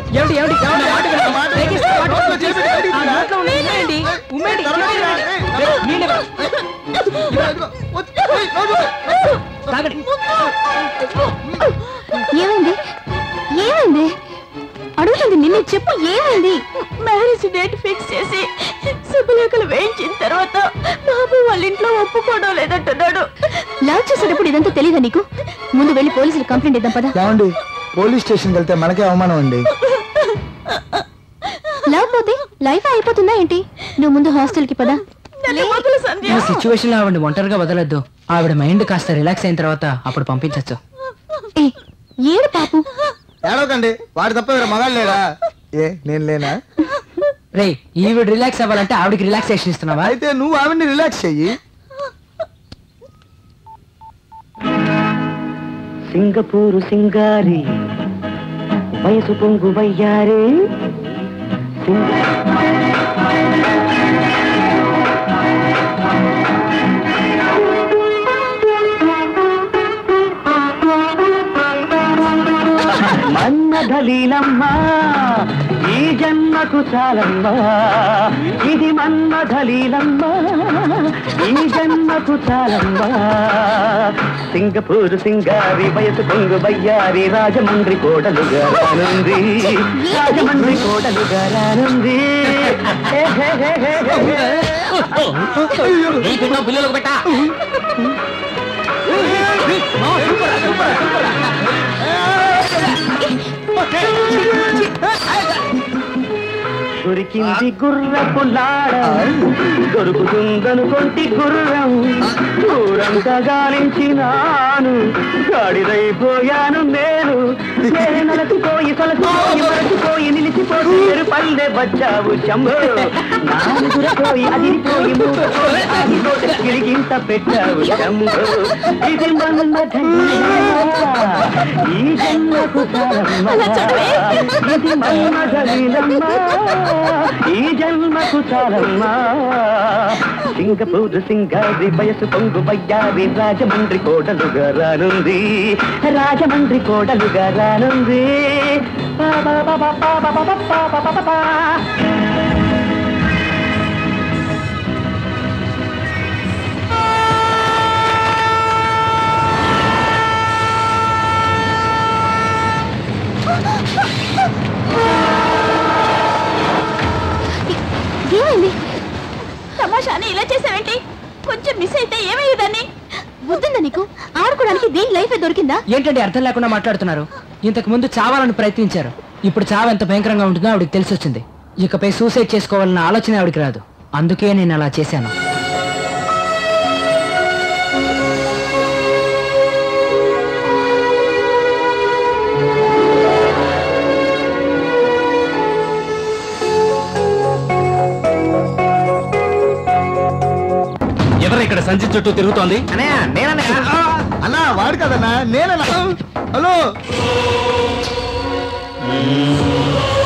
ఏమిటి ఏమిటి నా మాట వినండి. రేగిస్తే మాట వినండి. ఆ నోట్లో ఉన్న ఉమ్మేయండి. ఉమ్మేయండి. రేయ్, నీళ్ళు ఇవ్వ. తాగండి. ఏమైంది ఏమైంది అడుగుతుంది నిన్ను చెప్పు ఏమైంది మ్యారేజ్ డేట్ ఫిక్స్ చేసి శుభలేఖలు వేయించిన తర్వాత బాబు వాళ్ళ ఇంట్లో ఒప్పుకోవడం లేదంటున్నాడు లవ్ చేసేటప్పుడు ఇదంతా తెలియదా నీకు ముందు వెళ్ళి పోలీసులు కంప్లైంట్ ఇద్దాం పదా ఏమండి పోలీస్ స్టేషన్కి వెళ్తే మనకే అవమానం అండి లవ్ పోతే లైఫ్ అయిపోతుందా ఏంటి నువ్వు ముందు హాస్టల్ కి పదా ఈ సిచ్యువేషన్ లో ఆవిడ ఒంటరిగా వదలొద్దు ఆవిడ మైండ్ కాస్త రిలాక్స్ అయిన తర్వాత అప్పుడు పంపించచ్చు ఏ ఏడు పాపు ఏడవకండి వాడు తప్ప వేరే మగాళ్ళు లేరా ఏ నేను లేనా రే ఈవిడ రిలాక్స్ అవ్వాలంటే ఆవిడకి రిలాక్సేషన్ ఇస్తున్నావా అయితే నువ్వు ఆవిడ్ని రిలాక్స్ చెయ్యి సింగపూరు సింగారి వయసు పొంగు వయ్యారే మన్మధలీలమ్మా ఈ జన్మకు చాలమ్మా ఇది మన్మధలీలమ్మా ఈ జన్మకు చాలమ్మా సింగపూరు సింగారి వయసు పొంగు బయ్యారి రాజమండ్రి కోడలుగా రానుంది రాజమండ్రి కోడలుగా రానుంది హే, హే, హే, హే, హే, హే. పిల్లలకు పెట్టా దొరికింది గుర్రపు లాడ దొరుకుతుందనుకొంటి గుర్రం ఊరంతా గాలించినాను గాడిదైపోయాను నేను నేనే నలసిపోయి సొలసిపోయి మరచిపోయి నిలిచిపోయి ఎరు పల్లె బచ్చావు శంభో నాలుగురపోయి అదిరిపోయి మూతపోయి ఆగిపోతే గిరిగింత పెట్టావు శంభో ఇది మన్మథలీలా ఈ జన్మకు చాలమ్మా ఇది మన్మథలీలమ్మా ఈ జన్మకు చాలమ్మా సింగపూరు సింగారి వయసు పొంగు బయ్యారి రాజమండ్రి కోడలుగా రానుంది రాజమండ్రి కోడలుగా రానుంది పా, పా, పా, పా, పా, పా, పా, పా, పా, పా, పా, పా. ఏమైంది తమాషాని ఇలా చేసావేంటి కొంచెం మిస్ అయితే ఏమయ్యేదాన్ని బుద్ధిందా నీకు ఆడుకోవడానికి దీని లైఫ్ దొరికిందా ఏంటండి అర్థం లేకుండా మాట్లాడుతున్నారు ఇంతకు ముందు చావాలని ప్రయత్నించారు ఇప్పుడు చావు ఎంత భయంకరంగా ఉంటుందో ఆవిడకి తెలిసి వచ్చింది ఇకపై సూసైడ్ చేసుకోవాలన్న ఆలోచన ఆవిడకి రాదు అందుకే నేను అలా చేశాను ఎవరు ఇక్కడ సంచి చుట్టూ తిరుగుతోంది అన్నా వాడు కదన్నా నేనన్నా హలో